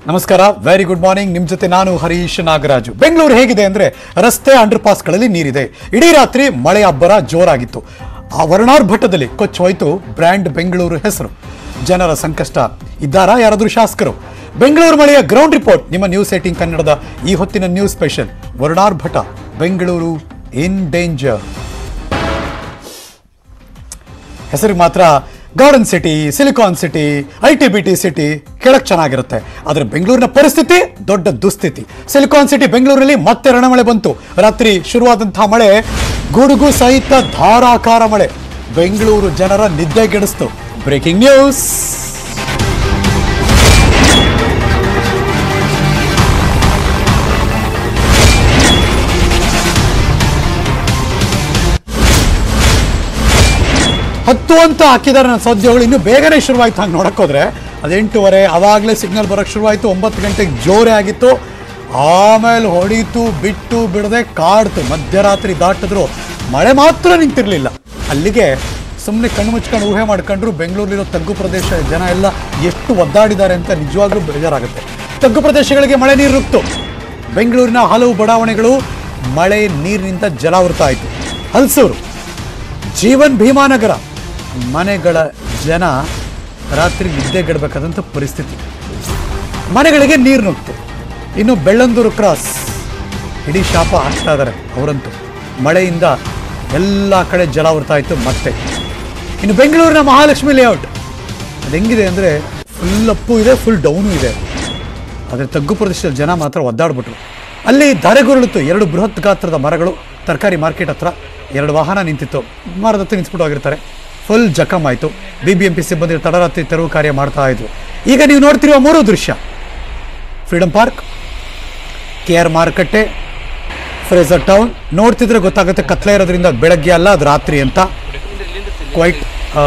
ನಮಸ್ಕಾರ very good morning ನಿಮ್ ಜೊತೆ ನಾನು ಹರೀಶ್ ನಾಗರಾಜು ಬೆಂಗಳೂರು ಹೇಗಿದೆ ಅಂದ್ರೆ ರಸ್ತೆ ಅಂಡರ್ ಪಾಸ್ಗಳಲ್ಲಿ ನೀರಿದೆ ಇಡೀ ರಾತ್ರಿ ಮಳೆ ಅಬ್ಬರ ಜೋರಾಗಿತ್ತು ಆ ವರ್ಣಾರ್ಭಟದಲ್ಲಿ ಕೊಚ್ಚು ಹೋಯ್ತು ಬ್ರ್ಯಾಂಡ್ ಬೆಂಗಳೂರು ಹೆಸರು ಜನರ ಸಂಕಷ್ಟ ಇದ್ದಾರಾ ಯಾರಾದರೂ ಶಾಸಕರು ಬೆಂಗಳೂರು ಮಳೆಯ ಗ್ರೌಂಡ್ ರಿಪೋರ್ಟ್ ನಿಮ್ಮ ನ್ಯೂಸ್ ಏಟಿಂಗ್ ಕನ್ನಡದ ಈ ಹೊತ್ತಿನ ನ್ಯೂಸ್ ಸ್ಪೆಷಲ್ ವರ್ಣಾರ್ಭಟ ಬೆಂಗಳೂರು ಇನ್ ಡೇಂಜರ್ ಹೆಸರಿಗೆ ಮಾತ್ರ garden city silicon city I T B T city ಕೇಳಕ್ ಚೆನ್ನಾಗಿರುತ್ತೆ ಆದರೆ ಬೆಂಗಳೂರಿನ ಪರಿಸ್ಥಿತಿ ದೊಡ್ಡ ದುಸ್ಥಿತಿ ಸಿಲಿಕಾನ್ ಸಿಟಿ ಬೆಂಗಳೂರಿನಲ್ಲಿ ಮತ್ತೆ ರಣಮಳೆ ಬಂತು ರಾತ್ರಿ ಶುರುವಾದಂತಹ ಮಳೆ ಗುಡುಗು ಸಹಿತ ಧಾರಾಕಾರ ಮಳೆ ಬೆಂಗಳೂರು ಜನರ ನಿದ್ದೆಗೆಡಿಸ್ತು ಬ್ರೇಕಿಂಗ್ ನ್ಯೂಸ್ ಹತ್ತು ಅಂತ ಹಾಕಿದ್ದಾರೆ ನನ್ನ ಸದ್ಯಗಳು ಇನ್ನೂ ಬೇಗನೆ ಶುರುವಾಯ್ತು ಹಂಗೆ ನೋಡಕ್ ಹೋದ್ರೆ ಅದು ಎಂಟೂವರೆ ಅವಾಗಲೇ ಸಿಗ್ನಲ್ ಬರೋಕ್ಕೆ ಶುರುವಾಯಿತು ಒಂಬತ್ತು ಗಂಟೆಗೆ ಜೋರೇ ಆಗಿತ್ತು ಆಮೇಲೆ ಹೊಡೀತು ಬಿಟ್ಟು ಬಿಡದೆ ಕಾಡ್ತು ಮಧ್ಯರಾತ್ರಿ ದಾಟಿದ್ರು ಮಳೆ ಮಾತ್ರ ನಿಂತಿರಲಿಲ್ಲ ಅಲ್ಲಿಗೆ ಸುಮ್ಮನೆ ಕಣ್ಣು ಮುಚ್ಕೊಂಡು ಊಹೆ ಮಾಡ್ಕೊಂಡ್ರು ಬೆಂಗಳೂರಲ್ಲಿರೋ ತಗ್ಗು ಪ್ರದೇಶ ಜನ ಎಲ್ಲ ಎಷ್ಟು ಒದ್ದಾಡಿದ್ದಾರೆ ಅಂತ ನಿಜವಾಗ್ಲೂ ಬೇಜಾರಾಗುತ್ತೆ ತಗ್ಗು ಪ್ರದೇಶಗಳಿಗೆ ಮಳೆ ನೀರು ರುಕ್ತು ಬೆಂಗಳೂರಿನ ಹಲವು ಬಡಾವಣೆಗಳು ಮಳೆ ನೀರಿನಿಂದ ಜಲಾವೃತ ಆಯಿತು ಹಲ್ಸೂರು ಜೀವನ್ ಭೀಮಾನಗರ ಮನೆಗಳ ಜನ ರಾತ್ರಿ ನಿದ್ದೆಗೆಡಬೇಕಾದಂಥ ಪರಿಸ್ಥಿತಿ ಮನೆಗಳಿಗೆ ನೀರು ನುಗ್ತು ಇನ್ನು ಬೆಳ್ಳಂದೂರು ಕ್ರಾಸ್ ಇಡೀ ಶಾಪ ಹಾಕ್ತಾ ಇದ್ದಾರೆ ಅವರಂತೂ ಮಳೆಯಿಂದ ಎಲ್ಲ ಕಡೆ ಜಲಾವೃತ ಆಯಿತು ಮತ್ತೆ ಇನ್ನು ಬೆಂಗಳೂರಿನ ಮಹಾಲಕ್ಷ್ಮಿ ಲೇಔಟ್ ಅದು ಹೆಂಗಿದೆ ಅಂದರೆ ಫುಲ್ ಅಪ್ಪು ಇದೆ ಫುಲ್ ಡೌನು ಇದೆ ಆದರೆ ತಗ್ಗು ಪ್ರದೇಶದ ಜನ ಮಾತ್ರ ಒದ್ದಾಡ್ಬಿಟ್ರು ಅಲ್ಲಿ ಧರೆಗುರುಳಿತು ಎರಡು ಬೃಹತ್ ಗಾತ್ರದ ಮರಗಳು ತರಕಾರಿ ಮಾರ್ಕೆಟ್ ಹತ್ರ ಎರಡು ವಾಹನ ನಿಂತಿತ್ತು ಮರದ ಹತ್ರ ನಿಂತ್ಬಿಟ್ಟು ಹೋಗಿರ್ತಾರೆ ಫುಲ್ ಜಖಮ್ ಆಯಿತು ಬಿ ಬಿ ಎಂ ಪಿ ಸಿಬ್ಬಂದಿ ತಡರಾತ್ರಿ ತೆರವು ಕಾರ್ಯ ಮಾಡ್ತಾ ಇದ್ರು ಈಗ ನೀವು ನೋಡ್ತಿರುವ ಮೂರು ದೃಶ್ಯ ಫ್ರೀಡಮ್ ಪಾರ್ಕ್ ಕೆ ಆರ್ ಮಾರುಕಟ್ಟೆ ಫ್ರೇಸರ್ ಟೌನ್ ನೋಡ್ತಿದ್ರೆ ಗೊತ್ತಾಗುತ್ತೆ ಕತ್ಲೆ ಇರೋದ್ರಿಂದ ಬೆಳಗ್ಗೆ ಅಲ್ಲ ಅದು ರಾತ್ರಿ ಅಂತ ಕ್ವೈಟ್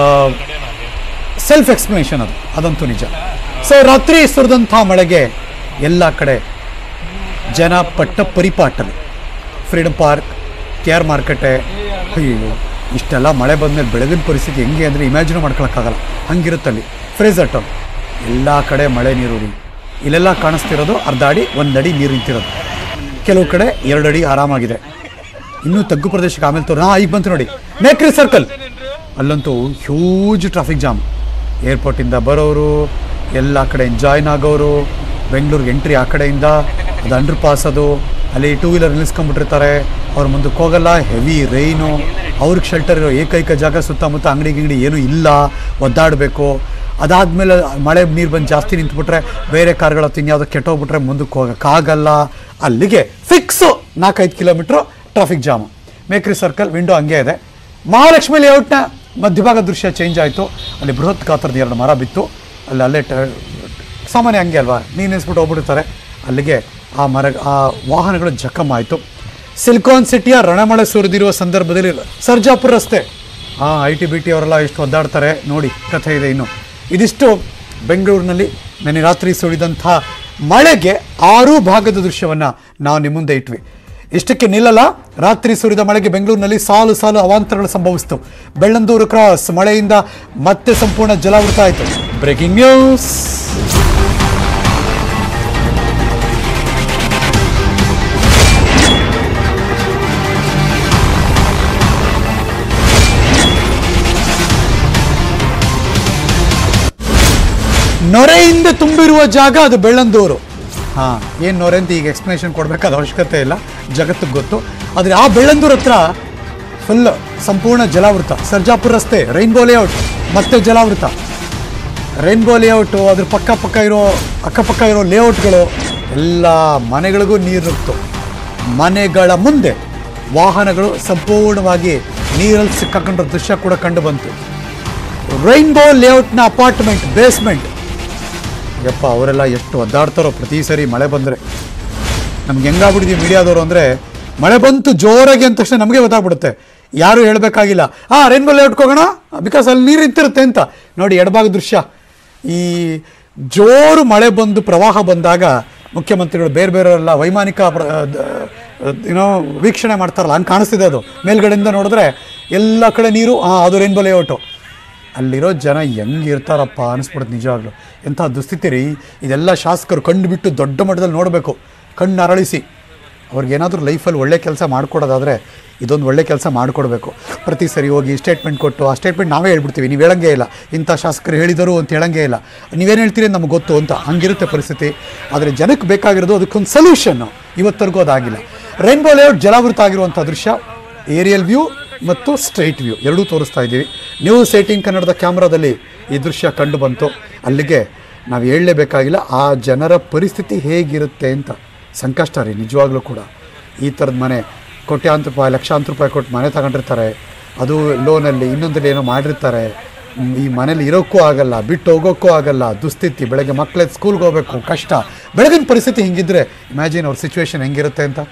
ಸೆಲ್ಫ್ ಎಕ್ಸ್ಪ್ಲನೇಷನ್ ಅದು ಅದಂತೂ ನಿಜ ಸೊ ರಾತ್ರಿ ಸುರಿದಂಥ ಮಳೆಗೆ ಎಲ್ಲ ಕಡೆ ಜನ ಪಟ್ಟ ಪರಿಪಾಟಲು ಫ್ರೀಡಮ್ ಪಾರ್ಕ್ ಕೆ ಆರ್ ಮಾರ್ಕೆಟೆ ಅಯ್ಯೋ ಇಷ್ಟೆಲ್ಲ ಮಳೆ ಬಂದಮೇಲೆ ಬೆಳಗಿನ ಪರಿಸ್ಥಿತಿ ಹೆಂಗೆ ಅಂದರೆ ಇಮ್ಯಾಜಿನ್ ಮಾಡ್ಕೊಳಕ್ಕಾಗಲ್ಲ ಹಂಗಿರುತ್ತಲ್ಲಿ ಫ್ರೇಸರ್ ಟೌನ್ ಎಲ್ಲ ಕಡೆ ಮಳೆ ನೀರು ರೀ ಇಲ್ಲೆಲ್ಲ ಕಾಣಿಸ್ತಿರೋದು ಅರ್ಧ ಅಡಿ ಒಂದು ಅಡಿ ನೀರು ನಿಂತಿರೋದು ಕೆಲವು ಕಡೆ ಎರಡು ಅಡಿ ಆರಾಮಾಗಿದೆ ಇನ್ನೂ ತಗ್ಗು ಪ್ರದೇಶಕ್ಕೆ ಆಮೇಲೆ ತೋರ ಹಾಂ ಈಗ ಬಂತು ನೋಡಿ ಮೇಕ್ರಿ ಸರ್ಕಲ್ ಅಲ್ಲಂತೂ ಹ್ಯೂಜ್ ಟ್ರಾಫಿಕ್ ಜಾಮ್ ಏರ್ಪೋರ್ಟಿಂದ ಬರೋರು ಎಲ್ಲ ಕಡೆ ಜಾಯ್ನ್ ಆಗೋರು ಬೆಂಗಳೂರಿಗೆ ಎಂಟ್ರಿ ಆ ಕಡೆಯಿಂದ ಅದು ಅಂಡರ್ ಪಾಸ್ ಅದು ಅಲ್ಲಿ ಟೂ ವೀಲರ್ ನಿಲ್ಲಿಸ್ಕೊಂಡ್ಬಿಟ್ಟಿರ್ತಾರೆ ಅವ್ರ ಮುಂದಕ್ಕೆ ಹೋಗಲ್ಲ ಹೆವಿ ರೈನು ಅವ್ರಿಗೆ ಶೆಲ್ಟರ್ ಇರೋ ಏಕೈಕ ಜಾಗ ಸುತ್ತಮುತ್ತ ಅಂಗಡಿ ಗಿಂಗಡಿ ಏನೂ ಇಲ್ಲ ಒದ್ದಾಡಬೇಕು ಅದಾದಮೇಲೆ ಮಳೆ ನೀರು ಬಂದು ಜಾಸ್ತಿ ನಿಂತ್ಬಿಟ್ರೆ ಬೇರೆ ಕಾರ್ಗಳ ಇನ್ಯಾವುದೋ ಕೆಟ್ಟೋಗ್ಬಿಟ್ರೆ ಮುಂದಕ್ಕೆ ಹೋಗೋಕ್ಕಾಗಲ್ಲ ಅಲ್ಲಿಗೆ ಫಿಕ್ಸು ನಾಲ್ಕೈದು kilometre traffic jam Mekhri circle window ಹಂಗೆ ಇದೆ ಮಹಾಲಕ್ಷ್ಮಿ ಲೇಔಟ್ನ ಮಧ್ಯಭಾಗ ದೃಶ್ಯ ಚೇಂಜ್ ಆಯಿತು ಅಲ್ಲಿ ಬೃಹತ್ ಗಾತ್ರದ ಎರಡು ಮರ ಬಿತ್ತು ಅಲ್ಲಿ ಅಲ್ಲೇ ಟ ಸಾಮಾನ್ಯ ಹಂಗೆ ಅಲ್ವಾ ನೀರು ನಿಲ್ಲಿಸ್ಬಿಟ್ಟು ಹೋಗ್ಬಿಡ್ತಾರೆ ಅಲ್ಲಿಗೆ ಆ ಮರ ಆ ವಾಹನಗಳು ಜಖಮ್ ಆಯಿತು ಸಿಲಿಕಾನ್ ಸಿಟಿಯ ರಣಮಳೆ ಸುರಿದಿರುವ ಸಂದರ್ಭದಲ್ಲಿ ಸರ್ಜಾಪುರ ರಸ್ತೆ ಹಾಂ ಐ ಟಿ ಬಿ ಟಿ ಅವರೆಲ್ಲ ಎಷ್ಟು ಒದ್ದಾಡ್ತಾರೆ ನೋಡಿ ಕಥೆ ಇದೆ ಇನ್ನು ಇದಿಷ್ಟು ಬೆಂಗಳೂರಿನಲ್ಲಿ ನೆನ್ನೆ ರಾತ್ರಿ ಸುರಿದಂಥ ಮಳೆಗೆ ಆರು ಭಾಗದ ದೃಶ್ಯವನ್ನು ನಾವು ನಿಮ್ಮ ಮುಂದೆ ಇಟ್ವಿ ಇಷ್ಟಕ್ಕೆ ನಿಲ್ಲಲ್ಲ ರಾತ್ರಿ ಸುರಿದ ಮಳೆಗೆ ಬೆಂಗಳೂರಿನಲ್ಲಿ ಸಾಲು ಸಾಲು ಅವಾಂತರಗಳು ಸಂಭವಿಸಿತು ಬೆಳ್ಳಂದೂರು ಕ್ರಾಸ್ ಮಳೆಯಿಂದ ಮತ್ತೆ ಸಂಪೂರ್ಣ ಜಲಾವೃತ ಆಯಿತು ಬ್ರೇಕಿಂಗ್ ನ್ಯೂಸ್ ನೊರೆಯಿಂದ ತುಂಬಿರುವ ಜಾಗ ಅದು ಬೆಳ್ಳಂದೂರು ಹಾಂ ಏನು ನೊರೆ ಅಂತ ಈಗ ಎಕ್ಸ್ಪ್ಲನೇಷನ್ ಕೊಡಬೇಕಾದ ಅವಶ್ಯಕತೆ ಇಲ್ಲ ಜಗತ್ತಿಗೆ ಗೊತ್ತು ಆದರೆ ಆ ಬೆಳ್ಳಂದೂರು ಹತ್ರ ಫುಲ್ ಸಂಪೂರ್ಣ ಜಲಾವೃತ ಸರ್ಜಾಪುರ ರಸ್ತೆ ರೈನ್ಬೋ ಲೇಔಟ್ ಮತ್ತೆ ಜಲಾವೃತ ರೈನ್ಬೋ ಲೇಔಟು ಅದ್ರ ಪಕ್ಕ ಪಕ್ಕ ಇರೋ ಅಕ್ಕಪಕ್ಕ ಇರೋ ಲೇಔಟ್ಗಳು ಎಲ್ಲ ಮನೆಗಳಿಗೂ ನೀರು ನುಗ್ತು ಮನೆಗಳ ಮುಂದೆ ವಾಹನಗಳು ಸಂಪೂರ್ಣವಾಗಿ ನೀರಲ್ಲಿ ಸಿಕ್ಕಾಕೊಂಡಿರೋ ದೃಶ್ಯ ಕೂಡ ಕಂಡು ಬಂತು ರೈನ್ಬೋ ಲೇಔಟ್ನ ಅಪಾರ್ಟ್ಮೆಂಟ್ ಬೇಸ್ಮೆಂಟ್ ಯಪ್ಪ ಅವರೆಲ್ಲ ಎಷ್ಟು ಒದ್ದಾಡ್ತಾರೋ ಪ್ರತಿ ಸರಿ ಮಳೆ ಬಂದರೆ ನಮ್ಗೆ ಹೆಂಗಾಗ್ಬಿಟ್ಟಿದ್ದೀವಿ ಮೀಡಿಯಾದವರು ಅಂದರೆ ಮಳೆ ಬಂತು ಜೋರಾಗಿ ಅಂದ ತಕ್ಷಣ ನಮಗೆ ಗೊತ್ತಾಗ್ಬಿಡುತ್ತೆ ಯಾರು ಹೇಳಬೇಕಾಗಿಲ್ಲ ಹಾಂ ರೈನ್ಬೋ ಲೇಔಟ್ಗೆ ಹೋಗೋಣ ಬಿಕಾಸ್ ಅಲ್ಲಿ ನೀರು ಇರ್ತಿರುತ್ತೆ ಅಂತ ನೋಡಿ ಎಡಭಾಗ ದೃಶ್ಯ ಈ ಜೋರು ಮಳೆ ಬಂದು ಪ್ರವಾಹ ಬಂದಾಗ ಮುಖ್ಯಮಂತ್ರಿಗಳು ಬೇರೆ ಬೇರೆಯವರೆಲ್ಲ ವೈಮಾನಿಕ ಪ್ರ ಏನೋ ವೀಕ್ಷಣೆ ಮಾಡ್ತಾರಲ್ಲ ಹಂಗೆ ಕಾಣಿಸ್ತಿದೆ ಅದು ಮೇಲ್ಗಡೆಯಿಂದ ನೋಡಿದ್ರೆ ಎಲ್ಲ ಕಡೆ ನೀರು ಹಾಂ ಅದು ರೈನ್ಬೋ ಲೇಔಟು ಅಲ್ಲಿರೋ ಜನ ಹೆಂಗಿರ್ತಾರಪ್ಪ ಅನಿಸ್ಬಿಡುತ್ತೆ ನಿಜವಾಗ್ಲೂ ಎಂಥ ದುಸ್ಥಿತಿ ರೀ ಇದೆಲ್ಲ ಶಾಸಕರು ಕಂಡು ಬಿಟ್ಟು ದೊಡ್ಡ ಮಟ್ಟದಲ್ಲಿ ನೋಡಬೇಕು ಕಣ್ಣು ಅರಳಿಸಿ ಅವ್ರಿಗೇನಾದರೂ ಲೈಫಲ್ಲಿ ಒಳ್ಳೆ ಕೆಲಸ ಮಾಡಿಕೊಡೋದಾದರೆ ಇದೊಂದು ಒಳ್ಳೆ ಕೆಲಸ ಮಾಡಿಕೊಡ್ಬೇಕು ಪ್ರತಿ ಸರಿ ಹೋಗಿ ಸ್ಟೇಟ್ಮೆಂಟ್ ಕೊಟ್ಟು ಆ ಸ್ಟೇಟ್ಮೆಂಟ್ ನಾವೇ ಹೇಳ್ಬಿಡ್ತೀವಿ ನೀವು ಹೇಳಂಗೇ ಇಲ್ಲ ಇಂಥ ಶಾಸಕರು ಹೇಳಿದರು ಅಂತ ಹೇಳಂಗೇ ಇಲ್ಲ ನೀವೇನು ಹೇಳ್ತೀರಿ ಅಂತ ನಮ್ಗೆ ಗೊತ್ತು ಅಂತ ಹಂಗಿರುತ್ತೆ ಪರಿಸ್ಥಿತಿ ಆದರೆ ಜನಕ್ಕೆ ಬೇಕಾಗಿರೋದು ಅದಕ್ಕೊಂದು ಸೊಲ್ಯೂಷನ್ನು ಇವತ್ತರೆಗೂ ಅದಾಗಿಲ್ಲ ರೈನ್ಬೋ ಲೇಔಟ್ ಜಲಾವೃತ ಆಗಿರುವಂಥ ದೃಶ್ಯ ಏರಿಯಲ್ ವ್ಯೂ ಮತ್ತು ಸ್ಟ್ರೈಟ್ ವ್ಯೂ ಎರಡೂ ತೋರಿಸ್ತಾ ಇದ್ದೀವಿ ನ್ಯೂಸ್ ಏಯ್ಟೀನ್ ಕನ್ನಡದ ಕ್ಯಾಮ್ರಾದಲ್ಲಿ ಈ ದೃಶ್ಯ ಕಂಡು ಬಂತು ಅಲ್ಲಿಗೆ ನಾವು ಹೇಳಲೇಬೇಕಾಗಿಲ್ಲ ಆ ಜನರ ಪರಿಸ್ಥಿತಿ ಹೇಗಿರುತ್ತೆ ಅಂತ ಸಂಕಷ್ಟ ರೀ ನಿಜವಾಗ್ಲೂ ಕೂಡ ಈ ಥರದ ಮನೆ ಕೋಟ್ಯಾಂತರ ರೂಪಾಯಿ ಲಕ್ಷಾಂತರ ರೂಪಾಯಿ ಕೊಟ್ಟು ಮನೆ ತಗೊಂಡಿರ್ತಾರೆ ಅದು ಲೋನಲ್ಲಿ ಇನ್ನೊಂದಲ್ಲಿ ಏನೋ ಮಾಡಿರ್ತಾರೆ ಮ್, ಈ ಮನೇಲಿ ಇರೋಕ್ಕೂ ಆಗಲ್ಲ ಬಿಟ್ಟು ಹೋಗೋಕ್ಕೂ ಆಗಲ್ಲ ದುಸ್ಥಿತಿ ಬೆಳಗ್ಗೆ ಮಕ್ಕಳ ಸ್ಕೂಲ್ಗೆ ಹೋಗ್ಬೇಕು ಕಷ್ಟ ಬೆಳಗಿನ ಪರಿಸ್ಥಿತಿ ಹಿಂಗಿದ್ರೆ ಇಮ್ಯಾಜಿನ್ ಅವ್ರ ಸಿಚುವೇಶನ್ ಹೆಂಗಿರುತ್ತೆ ಅಂತ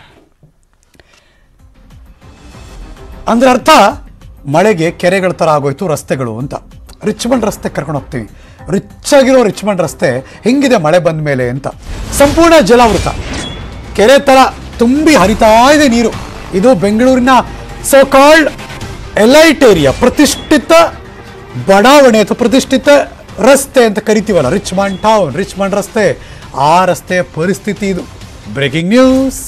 ಅಂದ್ರೆ ಅರ್ಥ ಮಳೆಗೆ ಕೆರೆಗಳ ಥರ ಆಗೋಯ್ತು ರಸ್ತೆಗಳು ಅಂತ ರಿಚ್ಮಂಡ್ ರಸ್ತೆ ಕರ್ಕೊಂಡು ಹೋಗ್ತೀವಿ ರಿಚ್ ಆಗಿರೋ ರಿಚ್ಮಂಡ್ ರಸ್ತೆ ಹೆಂಗಿದೆ ಮಳೆ ಬಂದ ಮೇಲೆ ಅಂತ ಸಂಪೂರ್ಣ ಜಲಾವೃತ ಕೆರೆ ಥರ ತುಂಬಿ ಹರಿತಾ ಇದೆ ನೀರು ಇದು ಬೆಂಗಳೂರಿನ ಸೋಕಾಲ್ಡ್ ಎಲೈಟ್ ಏರಿಯಾ ಪ್ರತಿಷ್ಠಿತ ಬಡಾವಣೆ ಅಥವಾ ಪ್ರತಿಷ್ಠಿತ ರಸ್ತೆ ಅಂತ ಕರಿತೀವಲ್ಲ ರಿಚ್ಮಂಡ್ ಟೌನ್ ರಿಚ್ಮಂಡ್ ರಸ್ತೆ ಆ ರಸ್ತೆಯ ಪರಿಸ್ಥಿತಿ ಇದು ಬ್ರೇಕಿಂಗ್ ನ್ಯೂಸ್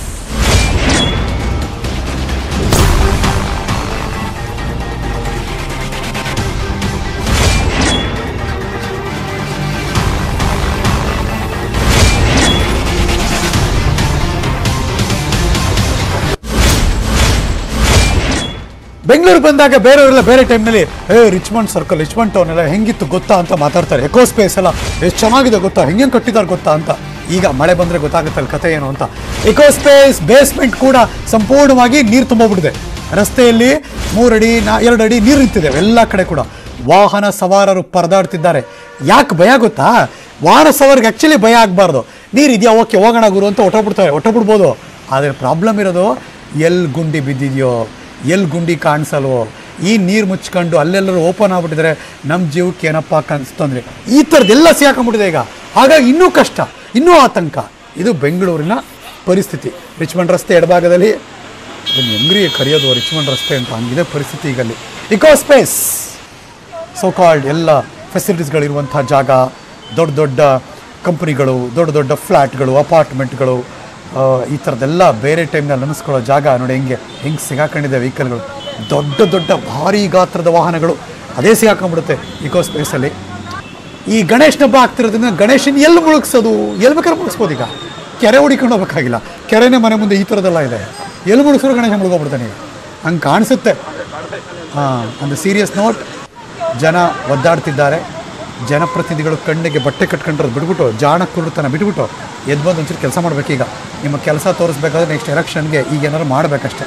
ಬೆಂಗಳೂರು ಬಂದಾಗ ಬೇರೆಯವರೆಲ್ಲ ಬೇರೆ ಟೈಮ್ನಲ್ಲಿ ಏ ರಿಚ್ಮಂಡ್ ಸರ್ಕಲ್ ರಿಚ್ಮಂಡ್ ಟೌನ್ ಎಲ್ಲ ಹೆಂಗಿತ್ತು ಗೊತ್ತಾ ಅಂತ ಮಾತಾಡ್ತಾರೆ ಎಕೋ ಸ್ಪೇಸ್ ಎಲ್ಲ ಎಷ್ಟು ಚೆನ್ನಾಗಿದೆ ಗೊತ್ತಾ ಹೆಂಗೆ ಕಟ್ಟಿದ್ದಾರೆ ಗೊತ್ತಾ ಅಂತ ಈಗ ಮಳೆ ಬಂದರೆ ಗೊತ್ತಾಗುತ್ತಲ್ಲ ಕತೆ ಏನು ಅಂತ ಎಕೋ ಸ್ಪೇಸ್ ಬೇಸ್ಮೆಂಟ್ ಕೂಡ ಸಂಪೂರ್ಣವಾಗಿ ನೀರು ತುಂಬೋಗ್ಬಿಟ್ಟಿದೆ ರಸ್ತೆಯಲ್ಲಿ ಮೂರಡಿ ನಾ ಎರಡು ಅಡಿ ನೀರು ನಿಂತಿದೆ ಎಲ್ಲ ಕಡೆ ಕೂಡ ವಾಹನ ಸವಾರರು ಪರದಾಡ್ತಿದ್ದಾರೆ ಯಾಕೆ ಭಯ ಗೊತ್ತಾ ವಾಹನ ಸವಾರಿಗೆ ಆ್ಯಕ್ಚುಲಿ ಭಯ ಆಗಬಾರ್ದು ನೀರು ಇದೆಯಾ ಓಕೆ ಹೋಗೋಣ ಗುರು ಅಂತ ಹೊಟ್ಟೋಗ್ಬಿಡ್ತಾರೆ ಹೊಟ್ಟೋಗ್ಬಿಡ್ಬೋದು ಆದರೆ ಪ್ರಾಬ್ಲಮ್ ಇರೋದು ಎಲ್ಲಿ ಗುಂಡಿ ಬಿದ್ದಿದೆಯೋ ಎಲ್ಲಿ ಗುಂಡಿ ಕಾಣಿಸಲ್ವೋ ಈ ನೀರು ಮುಚ್ಕೊಂಡು ಅಲ್ಲೆಲ್ಲರೂ ಓಪನ್ ಆಗ್ಬಿಟ್ಟಿದ್ರೆ ನಮ್ಮ ಜೀವಕ್ಕೆ ಏನಪ್ಪ ಕಾಣಿಸ್ತಂದ್ರೆ ಈ ಥರದ್ದೆಲ್ಲ ಸಿಗಾಕೊಂಡ್ಬಿಟ್ಟಿದೆ ಈಗ ಹಾಗಾಗಿ ಇನ್ನೂ ಕಷ್ಟ ಇನ್ನೂ ಆತಂಕ ಇದು ಬೆಂಗಳೂರಿನ ಪರಿಸ್ಥಿತಿ ರಿಚ್ಮಂಡ್ ರಸ್ತೆ ಎಡಭಾಗದಲ್ಲಿ ಅದನ್ನು ಹೆಂಗ್ರಿ ಕರೆಯೋದು ರಿಚ್ಮಂಡ್ ರಸ್ತೆ ಅಂತ ಹಂಗಿದೆ ಪರಿಸ್ಥಿತಿ ಈಗಲ್ಲಿ ಇಕೋ ಸ್ಪೇಸ್ ಸೋ ಕಾಲ್ಡ್ ಎಲ್ಲ ಫೆಸಿಲಿಟೀಸ್ಗಳಿರುವಂಥ ಜಾಗ ದೊಡ್ಡ ದೊಡ್ಡ ಕಂಪ್ನಿಗಳು ದೊಡ್ಡ ದೊಡ್ಡ ಫ್ಲ್ಯಾಟ್ಗಳು ಅಪಾರ್ಟ್ಮೆಂಟ್ಗಳು ಆ, ಈ ಥರದ್ದೆಲ್ಲ ಬೇರೆ ಟೈಮ್ನಲ್ಲಿ ಅನ್ನಿಸ್ಕೊಳ್ಳೋ ಜಾಗ ನೋಡಿ ಹೆಂಗೆ ಹೆಂಗೆ ಸಿಗಾಕೊಂಡಿದೆ ವೆಹಿಕಲ್ಗಳು ದೊಡ್ಡ ದೊಡ್ಡ ಭಾರೀ ಗಾತ್ರದ ವಾಹನಗಳು ಅದೇ ಸಿಗಾಕೊಂಡ್ಬಿಡುತ್ತೆ ಇಕೋ ಸ್ಪೇಸಲ್ಲಿ ಈ ಗಣೇಶನ ಹಬ್ಬ ಆಗ್ತಿರೋದ್ರಿಂದ ಗಣೇಶನ ಎಲ್ಲಿ ಮುಳುಗ್ಸೋದು ಎಲ್ಲಿ ಬೇಕಾದ್ರೆ ಮುಳುಗಿಸ್ಬೋದು ಈಗ ಕೆರೆ ಹುಡಿಕೊಂಡು ಹೋಗ್ಬೇಕಾಗಿಲ್ಲ ಕೆರೆನೇ ಮನೆ ಮುಂದೆ ಈ ಥರದ್ದೆಲ್ಲ ಇದೆ ಎಲ್ಲಿ ಮುಳುಗಿಸಿದ್ರು ಗಣೇಶ ಮುಳುಗೋಗ್ಬಿಡ್ತಾನೆ ಈಗ ಹಂಗೆ ಕಾಣಿಸುತ್ತೆ ಹಾಂ ಒಂದು ಸೀರಿಯಸ್ ನೋಟ್ ಜನ ಒದ್ದಾಡ್ತಿದ್ದಾರೆ ಜನಪ್ರತಿನಿಧಿಗಳು ಕಣ್ಣಿಗೆ ಬಟ್ಟೆ ಕಟ್ಕೊಂಡಿರೋದು ಬಿಟ್ಬಿಟ್ಟು ಜಾಣ ಕುರುತನ ಬಿಟ್ಬಿಟ್ಟು ಎದ್ದು ಬಂದು ಒಂಚೂರು ಕೆಲಸ ಮಾಡಬೇಕೀಗ ನಿಮ್ಮ ಕೆಲಸ ತೋರಿಸ್ಬೇಕಾದ್ರೆ ನೆಕ್ಸ್ಟ್ ಎಲೆಕ್ಷನ್ಗೆ ಈಗ ಏನಾದ್ರು ಮಾಡಬೇಕಷ್ಟೆ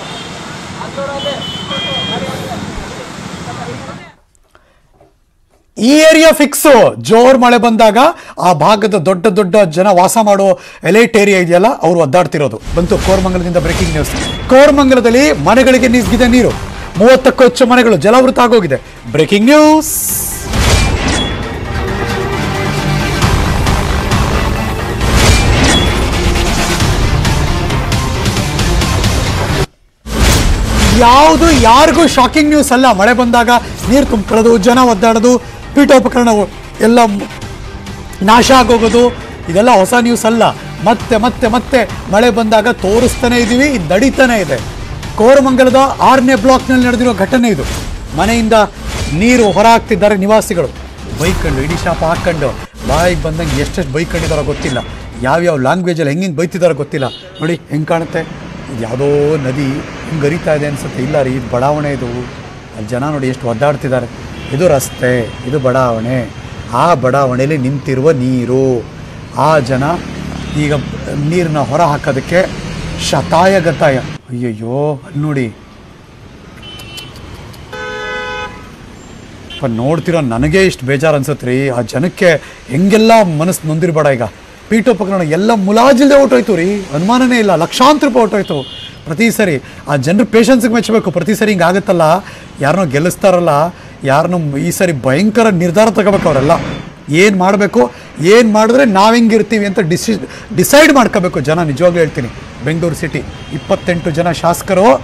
ಈ ಏರಿಯಾ ಫಿಕ್ಸು ಜೋರ್ ಮಳೆ ಬಂದಾಗ ಆ ಭಾಗದ ದೊಡ್ಡ ದೊಡ್ಡ ಜನ ವಾಸ ಮಾಡೋ ಎಲೈಟ್ ಏರಿಯಾ ಇದೆಯಲ್ಲ ಅವರು ಒದ್ದಾಡ್ತಿರೋದು ಬಂತು ಕೋರಮಂಗಲದಿಂದ ಬ್ರೇಕಿಂಗ್ ನ್ಯೂಸ್ ಕೋರಮಂಗಲದಲ್ಲಿ ಮನೆಗಳಿಗೆ ನಿಸ್ಗಿದೆ ನೀರು ಮೂವತ್ತಕ್ಕೂ ಹೆಚ್ಚು ಮನೆಗಳು ಜಲಾವೃತ ಆಗೋಗಿದೆ ಬ್ರೇಕಿಂಗ್ ನ್ಯೂಸ್ ಯಾವುದು ಯಾರಿಗೂ ಶಾಕಿಂಗ್ ನ್ಯೂಸ್ ಅಲ್ಲ ಮಳೆ ಬಂದಾಗ ನೀರು ತುಂಬ್ಕೊಳ್ಳೋದು ಜನ ಒದ್ದಾಡೋದು ಪೀಠೋಪಕರಣ ಎಲ್ಲ ಮ್- ನಾಶ ಆಗೋಗೋದು ಇದೆಲ್ಲ ಹೊಸ ನ್ಯೂಸ್ ಅಲ್ಲ ಮತ್ತೆ ಮತ್ತೆ ಮತ್ತೆ ಮಳೆ ಬಂದಾಗ ತೋರಿಸ್ತಾನೆ ಇದ್ದೀವಿ ಇದು ನಡೀತಾನೆ ಇದೆ ಕೋರಮಂಗಲದ ಆರನೇ ಬ್ಲಾಕ್ನಲ್ಲಿ ನಡೆದಿರೋ ಘಟನೆ ಇದು ಮನೆಯಿಂದ ನೀರು ಹೊರ ಹಾಕ್ತಿದ್ದಾರೆ ನಿವಾಸಿಗಳು ಬೈಕೊಂಡು ಇಡೀ ಶಾಪ ಹಾಕ್ಕೊಂಡು ಬಾಯಿಗೆ ಬಂದಂಗೆ ಎಷ್ಟೆಷ್ಟು ಬೈಕೊಂಡಿದ್ದಾರೋ ಗೊತ್ತಿಲ್ಲ ಯಾವ್ಯಾವ ಲ್ಯಾಂಗ್ವೇಜಲ್ಲಿ ಹೆಂಗೆ ಬೈತಿದ್ದಾರೋ ಗೊತ್ತಿಲ್ಲ ನೋಡಿ ಹೆಂಗೆ ಕಾಣುತ್ತೆ ಇದು ಯಾವುದೋ ನದಿ ಹಿಂಗೆ ಹರಿತಾ ಇದೆ ಅನ್ಸುತ್ತೆ ಇಲ್ಲ ರೀ ಇದು ಬಡಾವಣೆ ಇದು ಅಲ್ಲಿ ಜನ ನೋಡಿ ಎಷ್ಟು ಒದ್ದಾಡ್ತಿದ್ದಾರೆ ಇದು ರಸ್ತೆ ಇದು ಬಡಾವಣೆ ಆ ಬಡಾವಣೆಯಲ್ಲಿ ನಿಂತಿರುವ ನೀರು ಆ ಜನ ಈಗ ನೀರನ್ನ ಹೊರ ಹಾಕೋದಕ್ಕೆ ಶತಾಯ ಗತಾಯ ಅಯ್ಯಯ್ಯೋ ಅಲ್ಲಿ ನೋಡಿ ಪ ನೋಡ್ತಿರೋ ನನಗೆ ಇಷ್ಟು ಬೇಜಾರು ಅನ್ಸುತ್ತೆ ರೀ ಆ ಜನಕ್ಕೆ ಹೆಂಗೆಲ್ಲ ಮನಸ್ಸು ನೊಂದಿರಬೇಡ ಈಗ ಪೀಠೋಪಕರಣ ಎಲ್ಲ ಮುಲಾಜಿಲ್ದೆ ಹೊರ್ಟೋಯ್ತು ರೀ ಅನುಮಾನನೇ ಇಲ್ಲ ಲಕ್ಷಾಂತರ ರೂಪಾಯಿ ಹೊರ್ಟೋಯ್ತು ಪ್ರತಿ ಸರಿ ಆ ಜನರ ಪೇಷನ್ಸ್ಗೆ ಮೆಚ್ಚಬೇಕು ಪ್ರತಿ ಸರಿ ಹಿಂಗೆ ಆಗುತ್ತಲ್ಲ ಯಾರನ್ನೋ ಗೆಲ್ಲಿಸ್ತಾರಲ್ಲ ಯಾರನ್ನೋ ಈ ಸರಿ ಭಯಂಕರ ನಿರ್ಧಾರ ತಗೋಬೇಕು ಅವರೆಲ್ಲ ಏನು ಮಾಡಬೇಕು ಏನು ಮಾಡಿದ್ರೆ ನಾವು ಹೆಂಗಿರ್ತೀವಿ ಅಂತ ಡಿಸಿ ಡಿಸೈಡ್ ಮಾಡ್ಕೋಬೇಕು ಜನ ನಿಜವಾಗ್ಲೂ ಹೇಳ್ತೀನಿ ಬೆಂಗಳೂರು ಸಿಟಿ ಇಪ್ಪತ್ತೆಂಟು ಜನ ಶಾಸಕರು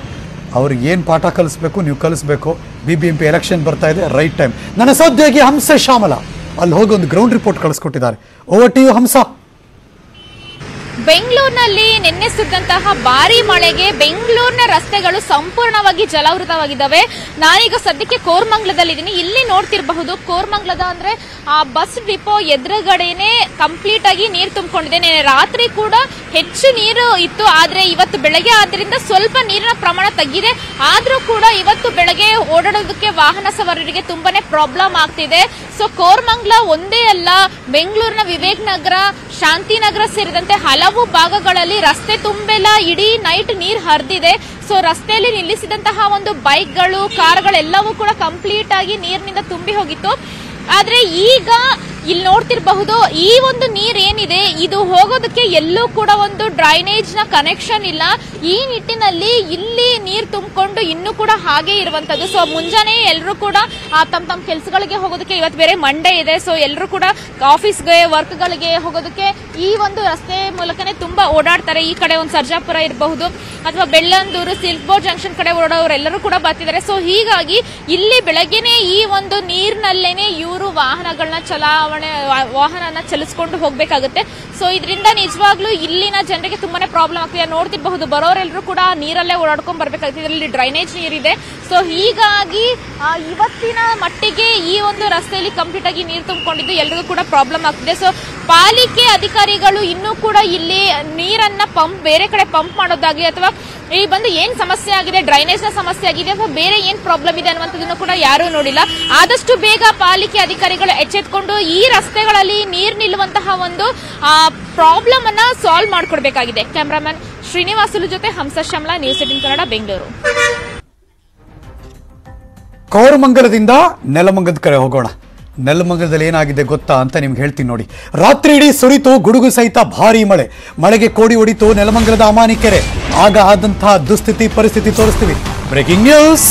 ಅವ್ರಿಗೆ ಏನು ಪಾಠ ಕಲಿಸ್ಬೇಕು ನೀವು ಕಲಿಸ್ಬೇಕು B B M P election ಬರ್ತಾ ಇದೆ ರೈಟ್ ಟೈಮ್ ನನ್ನ ಸಹೋದ್ಯೋಗಿ ಹಂಸ ಶ್ಯಾಮಲ ಅಲ್ಲಿ ಹೋಗಿ ಒಂದು ಗ್ರೌಂಡ್ ರಿಪೋರ್ಟ್ ಕಳಿಸ್ಕೊಟ್ಟಿದ್ದಾರೆ ಓವರ್ ಟಿ ಯು ಹಂಸ ಬೆಂಗಳೂರಿನಲ್ಲಿ ನಿನ್ನೆ ಸುರಿದಂತಹ ಭಾರಿ ಮಳೆಗೆ ಬೆಂಗಳೂರಿನ ರಸ್ತೆಗಳು ಸಂಪೂರ್ಣವಾಗಿ ಜಲಾವೃತವಾಗಿದ್ದಾವೆ ನಾನೀಗ ಸದ್ಯಕ್ಕೆ ಕೋರ್ಮಂಗ್ಲದಲ್ಲಿದ್ದೀನಿ ಇಲ್ಲಿ ನೋಡ್ತಿರಬಹುದು ಕೋರ್ಮಂಗ್ಲದ ಅಂದ್ರೆ ಆ ಬಸ್ ಡಿಪೋ ಎದುರುಗಡೆನೆ ಕಂಪ್ಲೀಟ್ ಆಗಿ ನೀರು ತುಂಬಿಕೊಂಡಿದೆ ನಿನ್ನೆ ರಾತ್ರಿ ಕೂಡ ಹೆಚ್ಚು ನೀರು ಇತ್ತು ಆದ್ರೆ ಇವತ್ತು ಬೆಳಗ್ಗೆ ಆದ್ರಿಂದ ಸ್ವಲ್ಪ ನೀರಿನ ಪ್ರಮಾಣ ತಗ್ಗಿದೆ ಆದ್ರೂ ಕೂಡ ಇವತ್ತು ಬೆಳಗ್ಗೆ ಓಡಾಡೋದಕ್ಕೆ ವಾಹನ ಸವಾರರಿಗೆ ತುಂಬಾನೇ ಪ್ರಾಬ್ಲಮ್ ಆಗ್ತಿದೆ ಸೊ ಕೋರ್ಮಂಗ್ಲ ಒಂದೇ ಅಲ್ಲ ಬೆಂಗಳೂರಿನ ವಿವೇಕ್ ನಗರ ಶಾಂತಿನಗರ ಸೇರಿದಂತೆ ಹಲವು ಭಾಗಗಳಲ್ಲಿ ರಸ್ತೆ ತುಂಬೆಲ್ಲ ಇಡೀ ನೈಟ್ ನೀರ್ ಹರಿದಿದೆ ಸೊ ರಸ್ತೆಯಲ್ಲಿ ನಿಲ್ಲಿಸಿದಂತಹ ಒಂದು ಬೈಕ್ಗಳು ಕಾರ್ಗಳೆಲ್ಲವೂ ಕೂಡ ಕಂಪ್ಲೀಟ್ ಆಗಿ ನೀರಿನಿಂದ ತುಂಬಿ ಹೋಗಿತ್ತು ಆದ್ರೆ ಈಗ ಇಲ್ಲಿ ನೋಡ್ತಿರಬಹುದು ಈ ಒಂದು ನೀರ್ ಏನಿದೆ ಇದು ಹೋಗೋದಕ್ಕೆ ಎಲ್ಲೂ ಕೂಡ ಒಂದು ಡ್ರೈನೇಜ್ ನ ಕನೆಕ್ಷನ್ ಇಲ್ಲ ಈ ನಿಟ್ಟಿನಲ್ಲಿ ಇಲ್ಲಿ ನೀರ್ ತುಂಬಿಕೊಂಡು ಇನ್ನೂ ಕೂಡ ಹಾಗೆ ಇರುವಂತದ್ದು ಸೊ ಮುಂಜಾನೆ ಎಲ್ಲರೂ ಕೂಡ ಆ, ತಮ್ಮ ತಮ್ಮ ಕೆಲಸಗಳಿಗೆ ಹೋಗೋದಕ್ಕೆ ಇವತ್ತು ಬೇರೆ ಮಂಡೇ ಇದೆ ಸೊ ಎಲ್ಲರೂ ಕೂಡ ಆಫೀಸ್ಗೆ ವರ್ಕ್ಗಳಿಗೆ ಹೋಗೋದಕ್ಕೆ ಈ ಒಂದು ರಸ್ತೆ ಮೂಲಕನೇ ತುಂಬಾ ಓಡಾಡ್ತಾರೆ ಈ ಕಡೆ ಒಂದು ಸರ್ಜಾಪುರ ಇರಬಹುದು ಅಥವಾ ಬೆಳ್ಳಂದೂರು ಸಿಲ್ಕ್ ಬೋರ್ಡ್ ಜಂಕ್ಷನ್ ಕಡೆ ಓಡಾಡೋರೆಲ್ಲರೂ ಕೂಡ ಬರ್ತಿದ್ದಾರೆ ಸೊ ಹೀಗಾಗಿ ಇಲ್ಲಿ ಬೆಳಗ್ಗೆನೆ ಈ ಒಂದು ನೀರಿನಲ್ಲೇನೆ ಇವರು ವಾಹನಗಳನ್ನ ಚಲಾವಣೆ ವಾ- ವಾಹನನ ಚಲಿಸ್ಕೊಂಡು ಹೋಗ್ಬೇಕಾಗುತ್ತೆ ಸೊ ಇದರಿಂದ ನಿಜವಾಗ್ಲೂ ಇಲ್ಲಿನ ಜನರಿಗೆ ತುಂಬಾನೇ ಪ್ರಾಬ್ಲಮ್ ಆಗ್ತಿದೆ ನೋಡ್ತಿರಬಹುದು ಬರೋರೆಲ್ಲರೂ ಕೂಡ ನೀರಲ್ಲೇ ಓಡಾಡ್ಕೊಂಡ್ ಬರ್ಬೇಕಾಗ್ತದೆ ಇದರಲ್ಲಿ ಡ್ರೈನೇಜ್ ನೀರಿದೆ ಸೊ ಹೀಗಾಗಿ ಆ, ಇವತ್ತಿನ ಮಟ್ಟಿಗೆ ಈ ಒಂದು ರಸ್ತೆಯಲ್ಲಿ ಕಂಪ್ಲೀಟ್ ಆಗಿ ನೀರು ತುಂಬಿಕೊಂಡಿದ್ದು ಎಲ್ರಿಗೂ ಕೂಡ ಪ್ರಾಬ್ಲಮ್ ಆಗ್ತಿದೆ ಸೊ ಪಾಲಿಕೆ ಅಧಿಕಾರಿಗಳು ಇನ್ನೂ ಕೂಡ ಇಲ್ಲಿ ನೀರನ್ನ ಪಂಪ್ ಬೇರೆ ಕಡೆ ಪಂಪ್ ಮಾಡೋದಾಗ್ಲಿ ಅಥವಾ ಈ ಬಂದು ಏನ್ ಸಮಸ್ಯೆ ಆಗಿದೆ ಡ್ರೈನೇಜ್ ನ ಸಮಸ್ಯೆ ಆಗಿದೆ ಅಥವಾ ಬೇರೆ ಏನ್ ಪ್ರಾಬ್ಲಮ್ ಇದೆ ಅನ್ನುವಂಥದ್ದನ್ನು ಕೂಡ ಯಾರೂ ನೋಡಿಲ್ಲ ಆದಷ್ಟು ಬೇಗ ಪಾಲಿಕೆ ಅಧಿಕಾರಿಗಳು ಎಚ್ಚೆತ್ಕೊಂಡು ಈ ರಸ್ತೆಗಳಲ್ಲಿ ನೀರ್ ನಿಲ್ಲುವಂತಹ ಒಂದು ಪ್ರಾಬ್ಲಮ್ ಅನ್ನ ಸಾಲ್ವ್ ಮಾಡ್ಕೊಡ್ಬೇಕಾಗಿದೆ ಕ್ಯಾಮ್ರಾಮನ್ ಶ್ರೀನಿವಾಸುಲು ಜೊತೆ ಹಂಸ ಶ್ಯಾಮ್ಲಾ ನ್ಯೂಸ್ ಏಟಿನ್ ಕನ್ನಡ ಬೆಂಗಳೂರು ಕೌರಮಂಗಲದಿಂದ ನೆಲಮಂಗಲದ ಕಡೆ ಹೋಗೋಣ ನೆಲಮಂಗಲದಲ್ಲಿ ಏನಾಗಿದೆ ಗೊತ್ತಾ ಅಂತ ನಿಮ್ಗೆ ಹೇಳ್ತೀನಿ ನೋಡಿ ರಾತ್ರಿ ಇಡೀ ಸುರಿತು ಗುಡುಗು ಸಹಿತ ಭಾರಿ ಮಳೆ ಮಳೆಗೆ ಕೋಡಿ ಹೊಡಿತು ನೆಲಮಂಗಲದ ಅಮಾನಿಕೆರೆ ಆಗ ಆದಂತಹ ದುಸ್ಥಿತಿ ಪರಿಸ್ಥಿತಿ ತೋರಿಸ್ತೀವಿ ಬ್ರೇಕಿಂಗ್ ನ್ಯೂಸ್